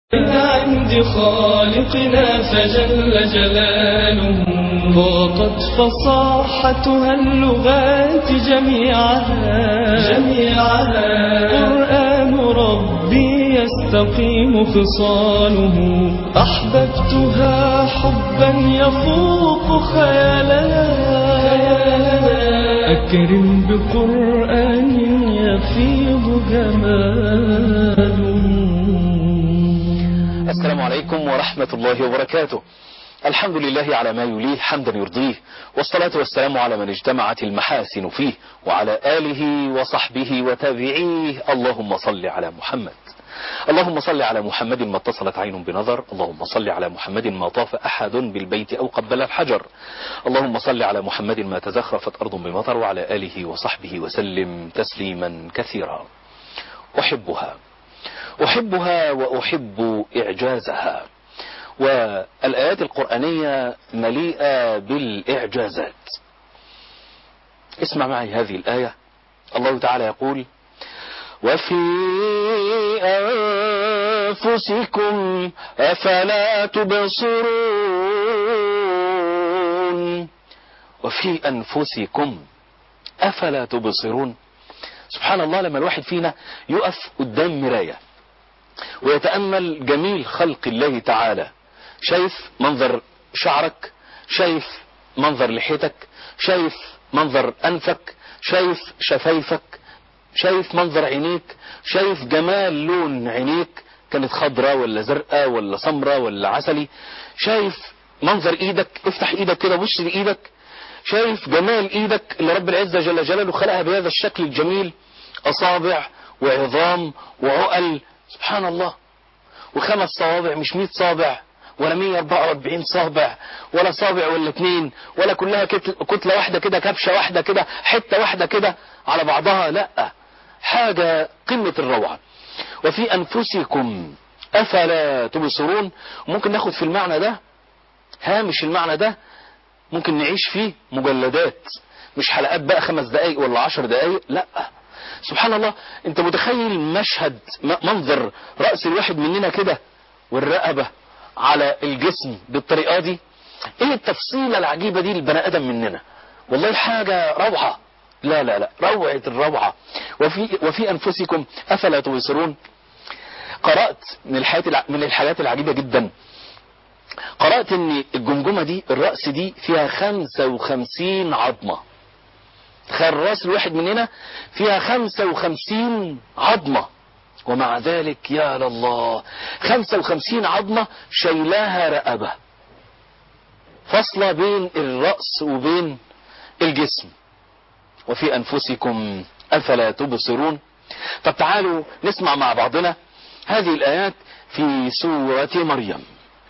عند خالقنا فجل جلاله فوقت فصاحتها اللغات جميعها جميعها قرآن ربي يستقيم خصاله أحببتها حبا يفوق خيالنا أكرم بقرآن يفيض جماله السلام عليكم ورحمة الله وبركاته الحمد لله على ما يليه حمدا يرضيه والصلاة والسلام على من اجتمعت المحاسن فيه وعلى آله وصحبه وتابعيه اللهم صل على محمد اللهم صل على محمد ما اتصلت عين بنظر اللهم صل على محمد ما طاف أحد بالبيت أو قبل الحجر اللهم صل على محمد ما تزخرفت أرض بمطر وعلى آله وصحبه وسلم تسليما كثيرا أحبها أحبها وأحب إعجازها والآيات القرآنية مليئة بالإعجازات اسمع معي هذه الآية الله تعالى يقول وفي أنفسكم أفلا تبصرون وفي أنفسكم أفلا تبصرون سبحان الله لما الواحد فينا يقف قدام مراية ويتأمل جميل خلق الله تعالى شايف منظر شعرك شايف منظر لحيتك شايف منظر أنفك شايف شفايفك شايف منظر عينيك شايف جمال لون عينيك كانت خضراء ولا زرقاء ولا سمراء ولا عسلي شايف منظر ايدك افتح ايدك كده بص لايدك شايف جمال ايدك اللي رب العزة جل جلاله خلقها بهذا الشكل الجميل اصابع وعظام وعقل سبحان الله وخمس صوابع مش 100 صابع ولا 144 صابع ولا صابع ولا اتنين ولا كلها كتلة واحدة كده كبشة واحدة كده حتة واحدة كده على بعضها لا حاجة قمة الروعة وفي أنفسكم أفلا تبصرون ممكن ناخد في المعنى ده هامش المعنى ده ممكن نعيش فيه مجلدات مش حلقات بقى خمس دقايق ولا عشر دقايق لا سبحان الله انت متخيل مشهد منظر رأس الواحد مننا كده والرقبة على الجسم بالطريقة دي ايه التفصيلة العجيبة دي للبني ادم مننا والله حاجة روعة لا لا لا روعة الروعة وفي, وفي انفسكم افلا تبصرون قرأت من الحياة من الحاجات العجيبة جدا قرأت ان الجمجمة دي الرأس دي فيها 55 عظمة تخيل الراس الواحد مننا فيها 55 عظمة ومع ذلك يا لله 55 عظمة شيلاها رقبة فاصلة بين الرأس وبين الجسم وفي أنفسكم أفلا تبصرون طب تعالوا نسمع مع بعضنا هذه الآيات في سورة مريم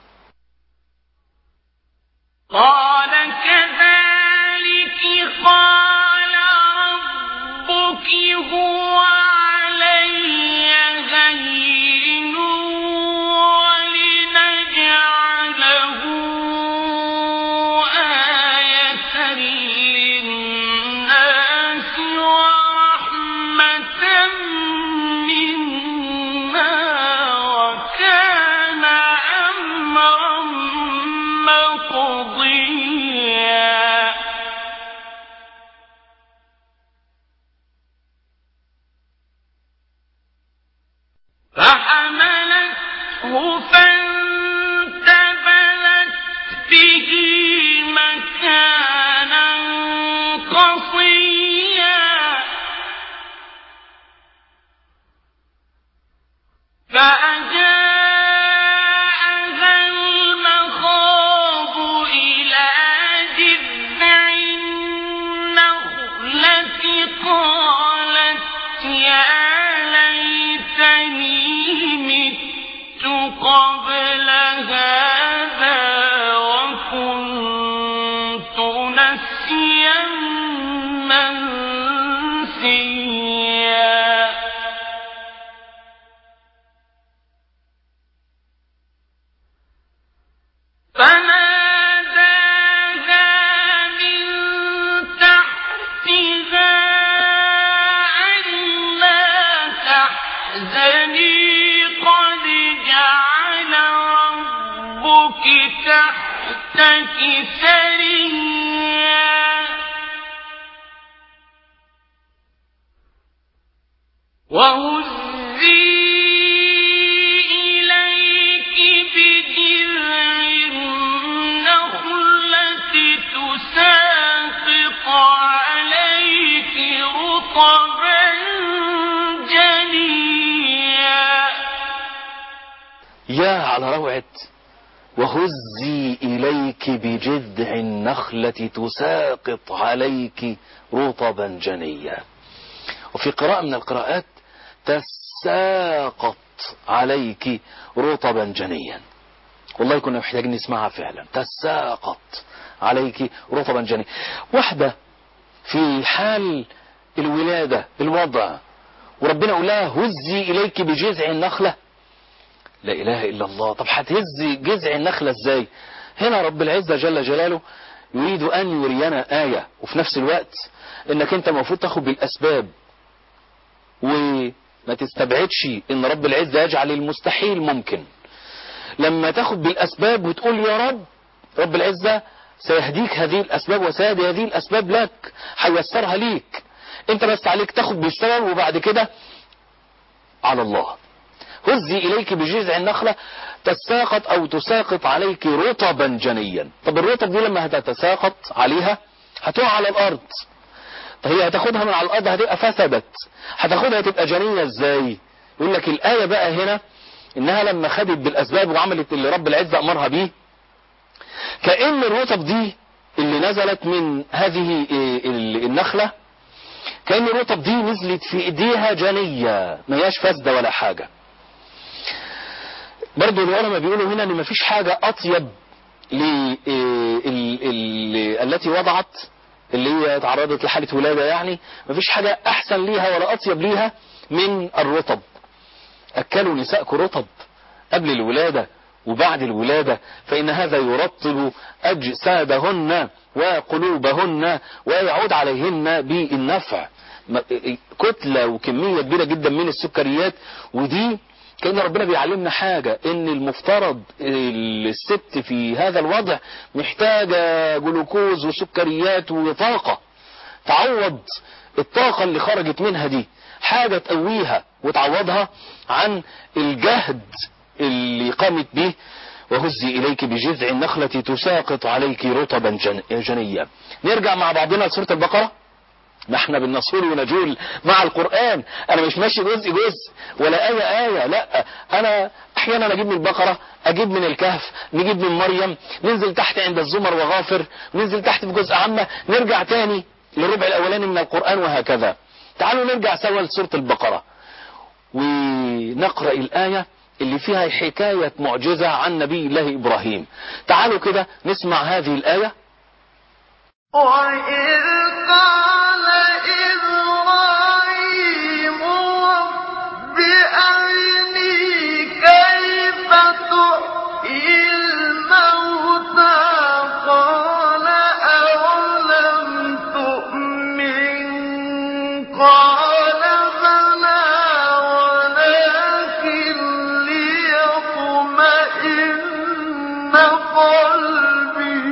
قال كذلك قال ربك هو علي هين ولنجعله آية للناس ورحمة منا وكان أمرا مقضيا فحملته فانتبذت به مكانا قصيا فأجاءها المخاض إلى جذع النخلة قالت يا ليتني مت قبل هذا وكنت نسيا منسيا فناداها من تحتها ألا تحزني قد جعل تحتك سريا وهزي إليك بجذع النخلة تساقط عليك رطبا جنيا يا على روعة وهزي إليك بجذع النخلة تساقط عليك رطبا جنيا وفي قراءة من القراءات تساقط عليك رطبا جنيا والله كنا محتاجين نسمعها فعلا تساقط عليك رطبا جنيا واحدة في حال الولادة الوضع وربنا يقول لها هزي إليك بجذع النخلة لا إله إلا الله طب هتهزي جذع النخلة إزاي هنا رب العزة جل جلاله يريد أن يرينا آية وفي نفس الوقت إنك أنت المفروض تاخد بالأسباب وما تستبعدش إن رب العزة يجعل المستحيل ممكن لما تاخد بالأسباب وتقول يا رب رب العزة سيهديك هذه الأسباب وسيهدي هذه الأسباب لك هيسرها ليك انت بس عليك تاخد بالسبب وبعد كده على الله هزي إليك بجذع النخلة تساقط أو تساقط عليك رطبا جنيا طب الرطب دي لما هتتساقط عليها هتقع على الأرض طب هي هتاخدها من على الأرض هتبقى فسدت هتاخدها تبقى جنية ازاي يقول لك الآية بقى هنا إنها لما خدت بالأسباب وعملت اللي رب العزة أمرها بيه كأن الرطب دي اللي نزلت من هذه النخلة كأن الرطب دي نزلت في ايديها جنية ما هياش فاسدة ولا حاجة برضو العلماء بيقولوا هنا ان مفيش حاجة اطيب ل ال- ال- التي وضعت اللي هي تعرضت لحالة ولادة يعني مفيش حاجة احسن ليها ولا اطيب ليها من الرطب اكلوا نساءكم رطب قبل الولادة وبعد الولادة فإن هذا يرطب أجسادهن وقلوبهن ويعود عليهن بالنفع م- كتلة وكمية كبيرة جدا من السكريات ودي كأن ربنا بيعلمنا حاجة ان المفترض الست في هذا الوضع محتاجة جلوكوز وسكريات وطاقة تعوض الطاقة اللي خرجت منها دي حاجة تقويها وتعوضها عن الجهد اللي قامت به وهزي إليك بجذع النخلة تساقط عليك رطبا جن- جنيا نرجع مع بعضنا لسورة البقرة ما احنا بنصول ونجول مع القرآن انا مش ماشي جزء جزء ولا آية آية لا انا احيانا اجيب من البقرة اجيب من الكهف نجيب من مريم ننزل تحت عند الزمر وغافر ننزل تحت في جزء عامة نرجع تاني للربع الاولاني من القرآن وهكذا تعالوا نرجع سوا لسورة البقرة ونقرأ الآية اللي فيها حكاية معجزة عن نبي الله إبراهيم تعالوا كده نسمع هذه الآية وإذ قال إبراهيم رب أرني كيف تحيي الموتى قال أولم تؤمن قال بلى ولكن ليطمئن قلبي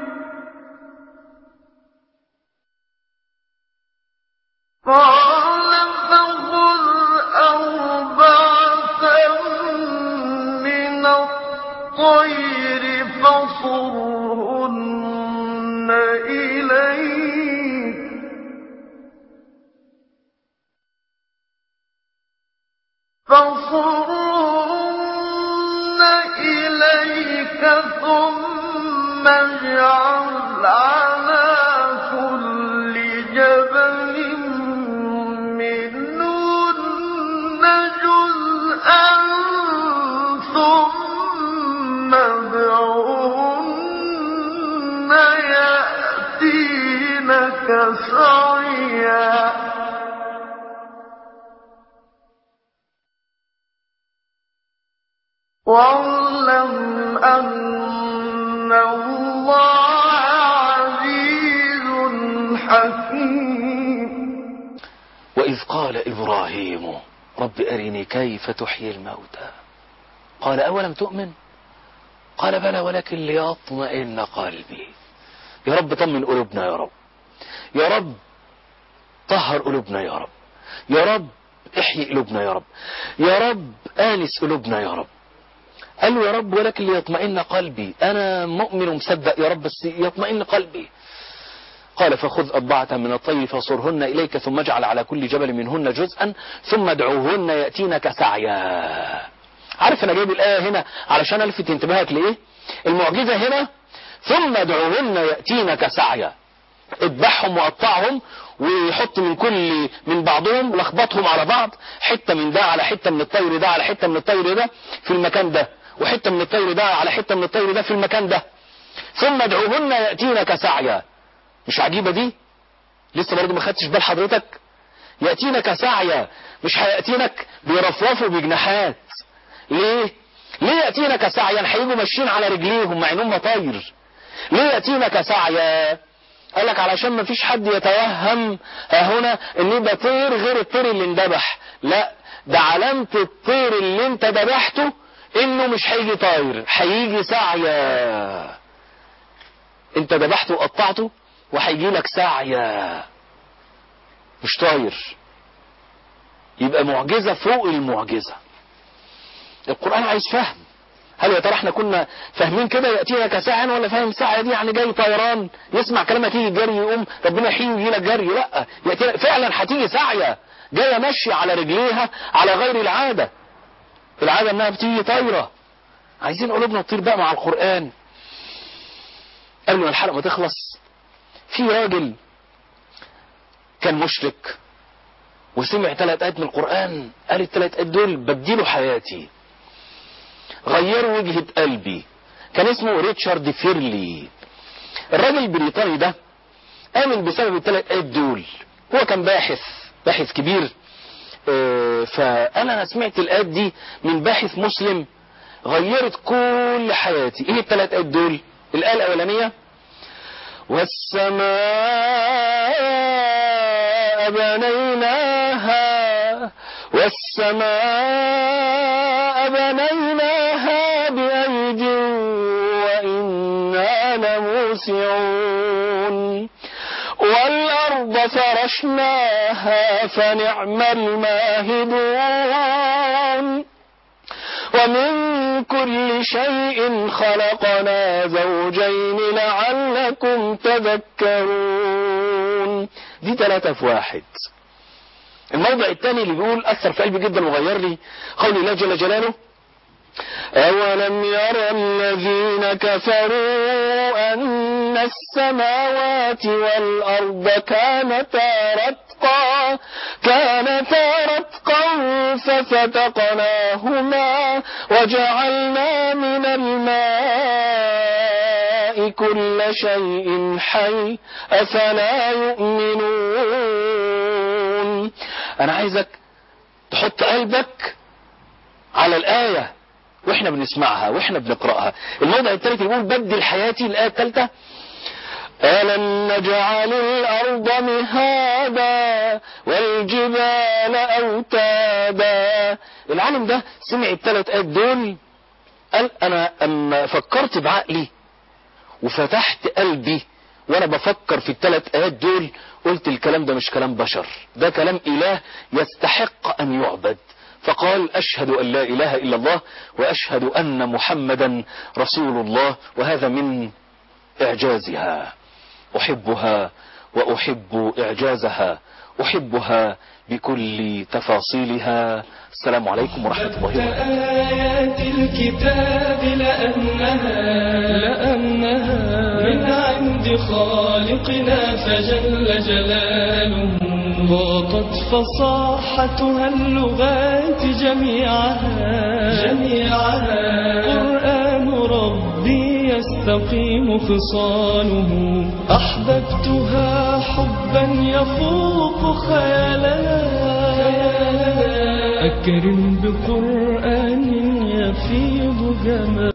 قال فخذ أربعة من الطير فصرهن إليك فصرهن إليك ثم اجعل على كل جبل منهن جزءا ثم ادعهن يأتينك سعيا واعلم أن الله عزيز حكيم وإذ قال إبراهيم رب أرني كيف تحيي الموتى قال أولم تؤمن قال بلى ولكن ليطمئن قلبي يا رب طمن قلوبنا يا رب يا رب طهر قلوبنا يا رب يا رب احيي قلوبنا يا رب يا رب آنس قلوبنا يا رب قال له يا رب ولكن ليطمئن قلبي انا مؤمن ومصدق يا رب بس يطمئن قلبي قال فخذ أربعة من الطير فصرهن إليك ثم اجعل على كل جبل منهن جزءا ثم ادعوهن يأتينك سعيا عارف أنا جايب الآية هنا علشان ألفت انتباهك لإيه المعجزة هنا ثم ادعوهن يأتينك سعيا اذبحهم وقطعهم ويحط من كل من بعضهم لخبطهم على بعض حتة من ده على حتة من الطير ده على حتة من الطير ده في المكان ده وحتة من الطير ده على حتة من الطير ده في المكان ده ثم ادعوهن يأتينك سعيا مش عجيبة دي لسه برضه ما خدتش بال حضرتك يأتينك سعيا مش هيأتينك بيرفرفوا بجناحات ليه ليه يأتينك سعيا هيجوا ماشيين على رجليهم مع انهم طاير ليه يأتينك سعيا قال لك علشان ما فيش حد يتوهم ها هنا ان يبقى طير غير الطير اللي اندبح لا ده علامة الطير اللي انت ذبحته انه مش هيجي طاير هيجي سعيا انت ذبحته وقطعته وهيجي لك سعيا مش طاير يبقى معجزة فوق المعجزة القرآن عايز فهم هل يا ترى احنا كنا فاهمين كده يأتينا كساعا ولا فاهم ساعة دي يعني جاي طيران يسمع كلامك تيجي جري يقوم ربنا يحيي ويجي لك جري لا يأتينا فعلا هتيجي ساعية جاية ماشية على رجليها على غير العادة العادة انها بتيجي طايرة عايزين قلوبنا تطير بقى مع القرآن قبل ما الحلقة ما تخلص في راجل كان مشرك وسمع ثلاث آيات من القرآن قال الثلاث آيات دول بديله حياتي غيروا وجهة قلبي كان اسمه ريتشارد فيرلي الراجل البريطاني ده آمن بسبب الثلاث آيات دول هو كان باحث باحث كبير اه فأنا أنا سمعت الآيات دي من باحث مسلم غيرت كل حياتي ايه الثلاث آيات دول الآية الأولانية والسماء بنيناها والسماء بنيناها بأيد وإنا لموسعون والأرض فرشناها فنعم الماهدون ومن كل شيء خلقنا زوجين لعلكم تذكرون دي ثلاثة في واحد الموضع الثاني اللي بيقول أثر في قلبي جدا وغير لي قول الله جل جلاله أولم يرى الذين كفروا أن السماوات والأرض كانتا رتقا كانتا رتقا ففتقناهما وجعلنا من الماء كل شيء حي أفلا يؤمنون أنا عايزك تحط قلبك على الآية واحنا بنسمعها واحنا بنقرأها الموضع الثالث يقول بدل حياتي الآية الثالثة ألم نجعل الأرض مهادا والجبال أوتادا العالم ده سمع الثلاث آيات دول قال أنا أما فكرت بعقلي وفتحت قلبي وأنا بفكر في الثلاث آيات دول قلت الكلام ده مش كلام بشر ده كلام إله يستحق أن يعبد فقال أشهد أن لا إله إلا الله وأشهد أن محمدا رسول الله وهذا من إعجازها أحبها وأحب إعجازها أحبها بكل تفاصيلها السلام عليكم ورحمة الله وبركاته آيات الكتاب لأنها لأنها من عند خالقنا فجل جلاله ضاقت فصاحتها اللغات جميعها جميعها قرآن ربي يستقيم خصاله أحببتها حبا يفوق خيالنا أكرم بقرآن يفيض جمال